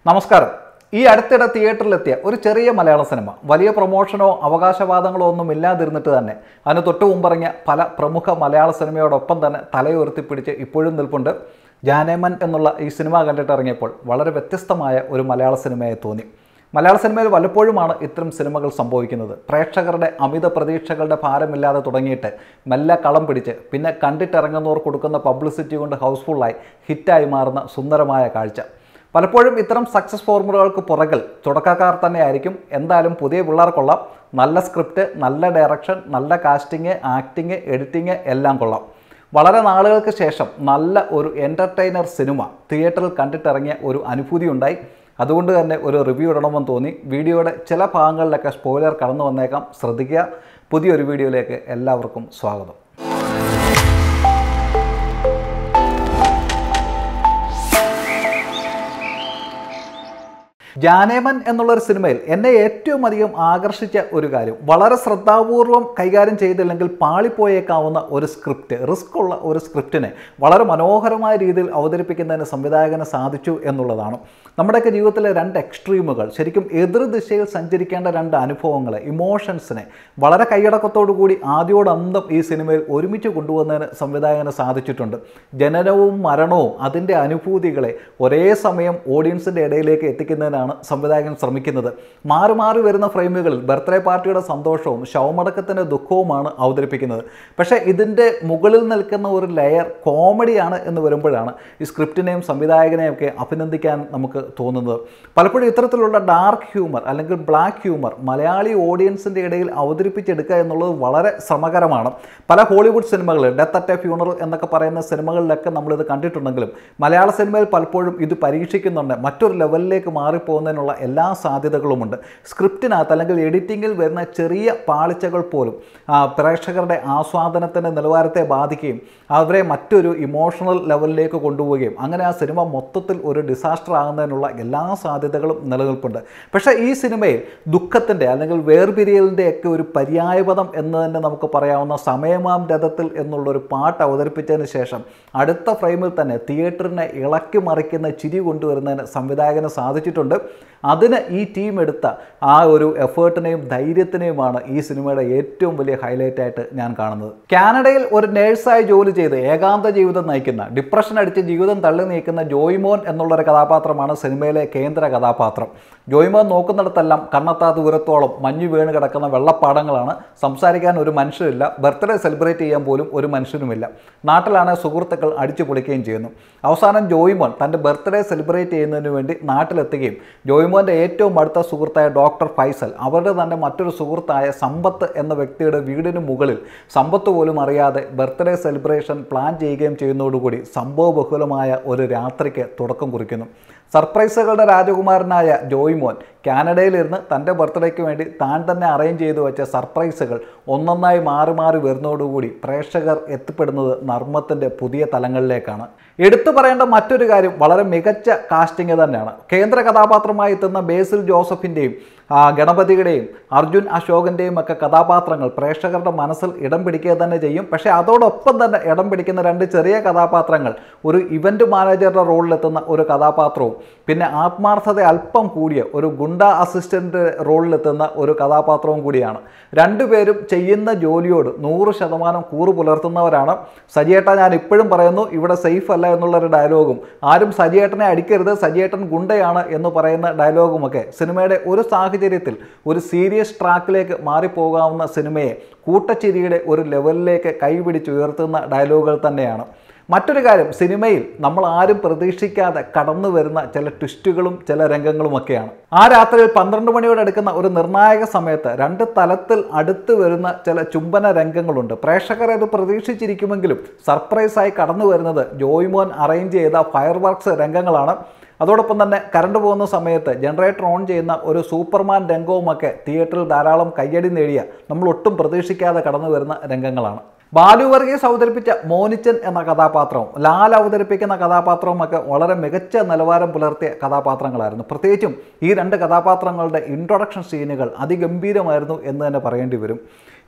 നമസ്കാരം ഈ അടുത്തിടെ തിയേറ്ററിലെത്തിയ ഒരു ചെറിയ മലയാള സിനിമ വലിയ പ്രൊമോഷനോ അവകാശവാദങ്ങളോ ഒന്നും ഇല്ലാതിരുന്നിട്ട് തന്നെ അതിന് തൊട്ട് മുമ്പിറങ്ങിയ പല പ്രമുഖ മലയാള സിനിമയോടൊപ്പം തന്നെ തലയുയർത്തിപ്പിടിച്ച് ഇപ്പോഴും നിൽപ്പുണ്ട് ജാനേമൻ എന്നുള്ള ഈ സിനിമ കണ്ടിട്ട് ഇറങ്ങിയപ്പോൾ വളരെ വ്യത്യസ്തമായ ഒരു മലയാള സിനിമയെ തോന്നി മലയാള സിനിമയിൽ വല്ലപ്പോഴുമാണ് ഇത്തരം സിനിമകൾ സംഭവിക്കുന്നത് പ്രേക്ഷകരുടെ അമിത പ്രതീക്ഷകളുടെ ഭാരമില്ലാതെ തുടങ്ങിയിട്ട് മെല്ലെ കളം പിടിച്ച് പിന്നെ കണ്ടിട്ടിറങ്ങുന്നവർ കൊടുക്കുന്ന പബ്ലിസിറ്റി കൊണ്ട് ഹൗസ്ഫുള്ളായി ഹിറ്റായി മാറുന്ന സുന്ദരമായ കാഴ്ച പലപ്പോഴും ഇത്തരം സക്സസ് ഫോർമുലകൾക്ക് പുറകിൽ തുടക്കക്കാർ തന്നെയായിരിക്കും എന്തായാലും പുതിയ പിള്ളേർ കൊള്ളാം നല്ല സ്ക്രിപ്റ്റ് നല്ല ഡയറക്ഷൻ നല്ല കാസ്റ്റിംഗ് ആക്ടിങ് എഡിറ്റിംഗ് എല്ലാം കൊള്ളാം വളരെ നാളുകൾക്ക് ശേഷം നല്ല ഒരു എൻ്റർടൈനർ സിനിമ തിയേറ്ററിൽ കണ്ടിട്ടിറങ്ങിയ ഒരു അനുഭൂതി ഉണ്ടായി അതുകൊണ്ട് തന്നെ ഒരു റിവ്യൂ ഇടണമെന്ന് തോന്നി വീഡിയോയുടെ ചില ഭാഗങ്ങളിലൊക്കെ സ്പോയിലർ കടന്നു വന്നേക്കാം ശ്രദ്ധിക്കുക പുതിയൊരു വീഡിയോയിലേക്ക് എല്ലാവർക്കും സ്വാഗതം ജാനേമൻ എന്നുള്ളൊരു സിനിമയിൽ എന്നെ ഏറ്റവും അധികം ആകർഷിച്ച ഒരു കാര്യം വളരെ ശ്രദ്ധാപൂർവം കൈകാര്യം ചെയ്തില്ലെങ്കിൽ പാളിപ്പോയേക്കാവുന്ന ഒരു സ്ക്രിപ്റ്റ് റിസ്ക് ഉള്ള ഒരു സ്ക്രിപ്റ്റിനെ വളരെ മനോഹരമായ രീതിയിൽ അവതരിപ്പിക്കുന്നതിന് സംവിധായകന് സാധിച്ചു എന്നുള്ളതാണ് നമ്മുടെയൊക്കെ ജീവിതത്തിലെ രണ്ട് എക്സ്ട്രീമുകൾ ശരിക്കും എതിർ ദിശയിൽ സഞ്ചരിക്കേണ്ട രണ്ട് അനുഭവങ്ങളെ ഇമോഷൻസിനെ വളരെ കൈയടക്കത്തോടു കൂടി ആദ്യോടന്തം ഈ സിനിമയിൽ ഒരുമിച്ച് കൊണ്ടുവന്നതിന് സംവിധായകന് സാധിച്ചിട്ടുണ്ട് ജനനവും മരണവും അതിൻ്റെ അനുഭൂതികളെ ഒരേ സമയം ഓഡിയൻസിൻ്റെ ഇടയിലേക്ക് എത്തിക്കുന്നതിനാണ് സംവിധായകൻ ശ്രമിക്കുന്നത് മാറി മാറി വരുന്ന ഫ്രെയിമുകളിൽ ബർത്ത്ഡേ പാർട്ടിയുടെ സന്തോഷവും ശവമടക്കത്തിൻ്റെ ദുഃഖവുമാണ് അവതരിപ്പിക്കുന്നത് പക്ഷേ ഇതിൻ്റെ മുകളിൽ നിൽക്കുന്ന ഒരു ലെയർ കോമഡിയാണ് എന്ന് വരുമ്പോഴാണ് ഈ സ്ക്രിപ്റ്റിനെയും സംവിധായകനെയും ഒക്കെ അഭിനന്ദിക്കാൻ നമുക്ക് തോന്നുന്നത് പലപ്പോഴും ഇത്തരത്തിലുള്ള ഡാർക്ക് ഹ്യൂമർ അല്ലെങ്കിൽ ബ്ലാക്ക് ഹ്യൂമർ മലയാളി ഓഡിയൻസിൻ്റെ ഇടയിൽ അവതരിപ്പിച്ചെടുക്കുക എന്നുള്ളത് വളരെ ശ്രമകരമാണ് പല ഹോളിവുഡ് സിനിമകളിൽ ഡെത്ത് അറ്റ് എ ഫ്യൂണറൽ എന്നൊക്കെ പറയുന്ന സിനിമകളിലൊക്കെ നമ്മളിത് കണ്ടിട്ടുണ്ടെങ്കിലും മലയാള സിനിമയിൽ പലപ്പോഴും ഇത് പരീക്ഷിക്കുന്നുണ്ട് മറ്റൊരു ലെവലിലേക്ക് മാറിപ്പോകുന്നതിനുള്ള എല്ലാ സാധ്യതകളുമുണ്ട് സ്ക്രിപ്റ്റിനകത്ത് അല്ലെങ്കിൽ എഡിറ്റിങ്ങിൽ വരുന്ന ചെറിയ പാളിച്ചകൾ പോലും ആ, പ്രേക്ഷകരുടെ ആസ്വാദനത്തിൻ്റെ നിലവാരത്തെ ബാധിക്കുകയും അവരെ മറ്റൊരു ഇമോഷണൽ ലെവലിലേക്ക് കൊണ്ടുപോവുകയും അങ്ങനെ ആ സിനിമ മൊത്തത്തിൽ ഒരു ഡിസാസ്റ്റർ ആകുന്നതിനുള്ള എല്ലാ സാധ്യതകളും നിലനിൽപ്പുണ്ട് പക്ഷേ ഈ സിനിമയിൽ ദുഃഖത്തിൻ്റെ അല്ലെങ്കിൽ വേർപിരിയലിൻ്റെ ഒക്കെ ഒരു പര്യായപദം എന്ന് തന്നെ നമുക്ക് പറയാവുന്ന സമയമാം രഥത്തിൽ എന്നുള്ളൊരു പാട്ട് അവതരിപ്പിച്ചതിന് ശേഷം അടുത്ത ഫ്രെയിമിൽ തന്നെ തിയേറ്ററിനെ ഇളക്കി മറിക്കുന്ന ചിരി കൊണ്ടുവരുന്നതിന് സംവിധായകന് സാധിച്ചിട്ടുണ്ട് അതിന് ഈ ടീം എടുത്ത ആ ഒരു എഫേർട്ടിനെയും ധൈര്യത്തിനെയുമാണ് ഈ സിനിമയുടെ ഏറ്റവും വലിയ ഹൈലൈറ്റ് ആയിട്ട് ഞാൻ കാണുന്നത് കാനഡയിൽ ഒരു നേഴ്സായി ജോലി ചെയ്ത് ഏകാന്ത ജീവിതം നയിക്കുന്ന ഡിപ്രഷൻ അടിച്ച് ജീവിതം തള്ളി നീക്കുന്ന ജോയ്മോൻ എന്നുള്ളൊരു കഥാപാത്രമാണ് സിനിമയിലെ കേന്ദ്ര കഥാപാത്രം ജോയ്മോൻ നോക്കുന്നിടത്തെല്ലാം കണ്ണെത്താ ദൂരത്തോളം മഞ്ഞു വീണ് കിടക്കുന്ന വെള്ളപ്പാടങ്ങളാണ് സംസാരിക്കാൻ ഒരു മനുഷ്യരില്ല ബർത്ത്ഡേ സെലിബ്രേറ്റ് ചെയ്യാൻ പോലും ഒരു മനുഷ്യനുമില്ല നാട്ടിലാണ് സുഹൃത്തുക്കൾ അടിച്ചു പൊളിക്കുകയും ചെയ്യുന്നു അവസാനം ജോയ്മോൻ തൻ്റെ ബർത്ത്ഡേ സെലിബ്രേറ്റ് ചെയ്യുന്നതിന് വേണ്ടി നാട്ടിലെത്തുകയും ജോയ്മോൻ്റെ ഏറ്റവും അടുത്ത സുഹൃത്തായ ഡോക്ടർ ഫൈസൽ അവരുടെ തന്നെ മറ്റൊരു സുഹൃത്തായ സമ്പത്ത് എന്ന വ്യക്തിയുടെ വീടിന് മുകളിൽ സമ്പത്ത് പോലും അറിയാതെ ബർത്ത്ഡേ സെലിബ്രേഷൻ പ്ലാൻ ചെയ്യുകയും ചെയ്യുന്നതോടുകൂടി സംഭവബഹുലമായ ഒരു രാത്രിക്ക് തുടക്കം കുറിക്കുന്നു സർപ്രൈസുകളുടെ രാജകുമാരനായ ജോയ്മോൻ കാനഡയിലിരുന്ന് തൻ്റെ ബർത്ത്ഡേക്ക് വേണ്ടി താൻ തന്നെ അറേഞ്ച് ചെയ്തു വെച്ച സർപ്രൈസുകൾ ഒന്നൊന്നായി മാറി മാറി വരുന്നതോടുകൂടി പ്രേക്ഷകർ എത്തിപ്പെടുന്നത് നർമ്മത്തിൻ്റെ പുതിയ തലങ്ങളിലേക്കാണ് എടുത്തു പറയേണ്ട മറ്റൊരു കാര്യം വളരെ മികച്ച കാസ്റ്റിംഗ് തന്നെയാണ് കേന്ദ്ര കഥാപാത്രമായി എത്തുന്ന ബേസിൽ ജോസഫിൻ്റെയും ആ, ഗണപതിയുടെയും അർജുൻ അശോകൻ്റെയും ഒക്കെ കഥാപാത്രങ്ങൾ പ്രേക്ഷകരുടെ മനസ്സിൽ ഇടം പിടിക്കുക തന്നെ ചെയ്യും പക്ഷേ അതോടൊപ്പം തന്നെ ഇടം പിടിക്കുന്ന രണ്ട് ചെറിയ കഥാപാത്രങ്ങൾ ഒരു ഇവൻ്റ് മാനേജറുടെ റോളിലെത്തുന്ന ഒരു കഥാപാത്രവും പിന്നെ ആത്മാർത്ഥത അല്പം കൂടിയ ഒരു ഗുണ്ട അസിസ്റ്റൻ്റ് റോളിലെത്തുന്ന ഒരു കഥാപാത്രവും കൂടിയാണ് രണ്ടുപേരും ചെയ്യുന്ന ജോലിയോട് നൂറ് ശതമാനം കൂറ് പുലർത്തുന്നവരാണ് സജിയേട്ട ഞാൻ ഇപ്പോഴും പറയുന്നു ഇവിടെ സേഫ് അല്ല എന്നുള്ളൊരു ഡയലോഗും ആരും സജിയേട്ടനെ അടിക്കരുത് സജിയേട്ടൻ ഗുണ്ടയാണ് എന്ന് പറയുന്ന ഡയലോഗുമൊക്കെ സിനിമയുടെ ഒരു സാഹചര്യത്തിൽ ഒരു സീരിയസ് ട്രാക്കിലേക്ക് മാറിപ്പോകാവുന്ന സിനിമയെ കൂട്ടച്ചിരിയുടെ ഒരു ലെവലിലേക്ക് കൈപിടിച്ചുയർത്തുന്ന ഡയലോഗുകൾ തന്നെയാണ് മറ്റൊരു കാര്യം സിനിമയിൽ നമ്മൾ ആരും പ്രതീക്ഷിക്കാതെ കടന്നു വരുന്ന ചില ട്വിസ്റ്റുകളും ചില രംഗങ്ങളുമൊക്കെയാണ് ആ രാത്രിയിൽ പന്ത്രണ്ട് മണിയോടെ എടുക്കുന്ന ഒരു നിർണായക സമയത്ത് രണ്ട് തലത്തിൽ അടുത്ത് വരുന്ന ചില ചുംബന രംഗങ്ങളുണ്ട് പ്രേക്ഷകർ അത് പ്രതീക്ഷിച്ചിരിക്കുമെങ്കിലും സർപ്രൈസായി കടന്നു വരുന്നത് ജോയ്മോൻ അറേഞ്ച് ചെയ്ത ഫയർ വർക്ക്സ് രംഗങ്ങളാണ് അതോടൊപ്പം തന്നെ കറണ്ട് പോകുന്ന സമയത്ത് ജനറേറ്റർ ഓൺ ചെയ്യുന്ന ഒരു സൂപ്പർമാൻ രംഗവുമൊക്കെ തിയേറ്ററിൽ ധാരാളം കയ്യടി നേടിയ നമ്മൾ ഒട്ടും പ്രതീക്ഷിക്കാതെ കടന്നു വരുന്ന രംഗങ്ങളാണ് ബാലു വർഗീസ് അവതരിപ്പിച്ച മോനിച്ചൻ എന്ന കഥാപാത്രവും ലാൽ അവതരിപ്പിക്കുന്ന കഥാപാത്രവും ഒക്കെ വളരെ മികച്ച നിലവാരം പുലർത്തിയ കഥാപാത്രങ്ങളായിരുന്നു പ്രത്യേകിച്ചും ഈ രണ്ട് കഥാപാത്രങ്ങളുടെ ഇൻട്രൊഡക്ഷൻ സീനുകൾ അതിഗംഭീരമായിരുന്നു എന്ന് തന്നെ പറയേണ്ടി വരും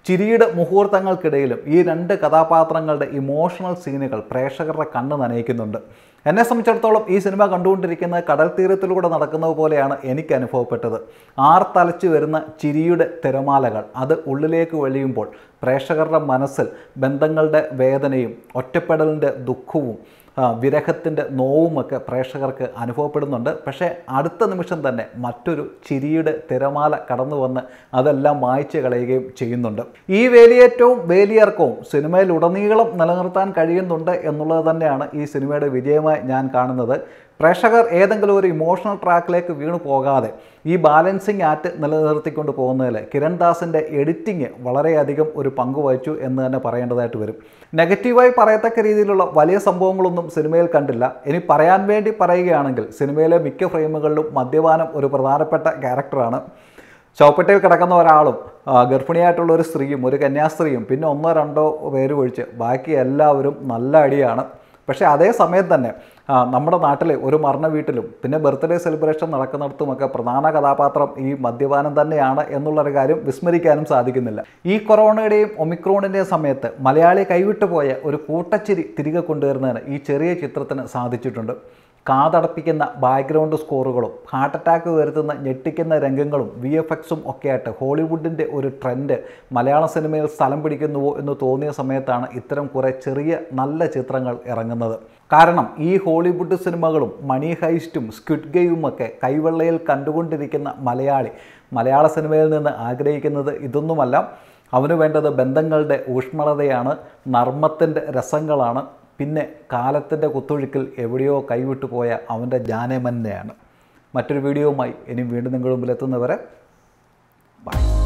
ചിരിയുടെ മുഹൂർത്തങ്ങൾക്കിടയിലും ഈ രണ്ട് കഥാപാത്രങ്ങളുടെ ഇമോഷണൽ സീനുകൾ പ്രേക്ഷകരുടെ കണ്ണ് നനയിക്കുന്നുണ്ട് എന്നെ സംബന്ധിച്ചിടത്തോളം ഈ സിനിമ കണ്ടുകൊണ്ടിരിക്കുന്നത് കടൽ തീരത്തിലൂടെ നടക്കുന്നത് പോലെയാണ് എനിക്ക് അനുഭവപ്പെട്ടത് ആർത്തലച്ചു വരുന്ന ചിരിയുടെ തിരമാലകൾ അത് ഉള്ളിലേക്ക് വഴിയുമ്പോൾ പ്രേക്ഷകരുടെ മനസ്സിൽ ബന്ധങ്ങളുടെ വേദനയും ഒറ്റപ്പെടലിൻ്റെ ദുഃഖവും ആ, വിരഹത്തിൻ്റെ നോവുമൊക്കെ പ്രേക്ഷകർക്ക് അനുഭവപ്പെടുന്നുണ്ട് പക്ഷേ അടുത്ത നിമിഷം തന്നെ മറ്റൊരു ചിരിയുടെ തിരമാല കടന്നു വന്ന് അതെല്ലാം മായ്ച്ചു കളയുകയും ചെയ്യുന്നുണ്ട് ഈ വേലിയേറ്റവും വേലിയിറക്കവും സിനിമയിലുടനീളം നിലനിർത്താൻ കഴിയുന്നുണ്ട് എന്നുള്ളത് തന്നെയാണ് ഈ സിനിമയുടെ വിജയമായി ഞാൻ കാണുന്നത് പ്രേക്ഷകർ ഏതെങ്കിലും ഒരു ഇമോഷണൽ ട്രാക്കിലേക്ക് വീണു പോകാതെ ഈ ബാലൻസിങ് ആറ്റ് നിലനിർത്തിക്കൊണ്ട് പോകുന്നതിൽ കിരൺ ദാസിൻ്റെ എഡിറ്റിംഗ് വളരെയധികം ഒരു പങ്ക് വഹിച്ചു എന്ന് തന്നെ പറയേണ്ടതായിട്ട് വരും നെഗറ്റീവായി പറയത്തക്ക രീതിയിലുള്ള വലിയ സംഭവങ്ങളൊന്നും സിനിമയിൽ കണ്ടില്ല ഇനി പറയാൻ വേണ്ടി പറയുകയാണെങ്കിൽ സിനിമയിലെ മിക്ക ഫ്രെയിമുകളിലും മദ്യപാനം ഒരു പ്രധാനപ്പെട്ട ക്യാരക്ടറാണ് ശവപ്പെട്ടിയിൽ കിടക്കുന്ന ഒരാളും ആ, ഗർഭിണിയായിട്ടുള്ള ഒരു സ്ത്രീയും ഒരു കന്യാസ്ത്രീയും പിന്നെ ഒന്നോ രണ്ടോ പേര് ഒഴിച്ച് ബാക്കി എല്ലാവരും നല്ല അടിയാണ് പക്ഷേ അതേ സമയം തന്നെ ആ, നമ്മുടെ നാട്ടിലെ ഒരു മരണ വീട്ടിലും പിന്നെ ബർത്ത്ഡേ സെലിബ്രേഷൻ നടക്കുന്നിടത്തുമൊക്കെ പ്രധാന കഥാപാത്രം ഈ മദ്യപാനം തന്നെയാണ് എന്നുള്ളൊരു കാര്യം വിസ്മരിക്കാനും സാധിക്കുന്നില്ല ഈ കൊറോണയുടെയും ഒമിക്രോണിൻ്റെയും സമയത്ത് മലയാളി കൈവിട്ടു പോയ ഒരു കൂട്ടച്ചിരി തിരികെ കൊണ്ടുവരുന്നതിന് ഈ ചെറിയ ചിത്രത്തിന് സാധിച്ചിട്ടുണ്ട് കാതടപ്പിക്കുന്ന ബാക്ക്ഗ്രൗണ്ട് സ്കോറുകളും ഹാർട്ട് അറ്റാക്ക് വരുത്തുന്ന ഞെട്ടിക്കുന്ന രംഗങ്ങളും വി എഫ് എക്സും ഒക്കെ ആയിട്ട് ഹോളിവുഡിൻ്റെ ഒരു ട്രെൻഡ് മലയാള സിനിമയിൽ സ്ഥലം പിടിക്കുന്നുവോ എന്ന് തോന്നിയ സമയത്താണ് ഇത്തരം കുറേ ചെറിയ നല്ല ചിത്രങ്ങൾ ഇറങ്ങുന്നത് കാരണം ഈ ഹോളിവുഡ് സിനിമകളും മണി ഹൈസ്റ്റും സ്ക്വിഡ് ഗെയിമും ഒക്കെ കൈവെള്ളയിൽ കണ്ടുകൊണ്ടിരിക്കുന്ന മലയാളി മലയാള സിനിമയിൽ നിന്ന് ആഗ്രഹിക്കുന്നത് ഇതൊന്നുമല്ല അവന് വേണ്ടത് ബന്ധങ്ങളുടെ ഊഷ്മളതയാണ് നർമ്മത്തിൻ്റെ രസങ്ങളാണ് പിന്നെ കാലത്തിൻ്റെ കുത്തൊഴുക്കിൽ എവിടെയോ കൈവിട്ടു പോയ അവൻ്റെ ജാനമന്നെയാണ് മറ്റൊരു വീഡിയോവുമായി ഇനി വീണ്ടും നിങ്ങളുടെ മുമ്പിൽ എത്തുന്നവരെ ബൈ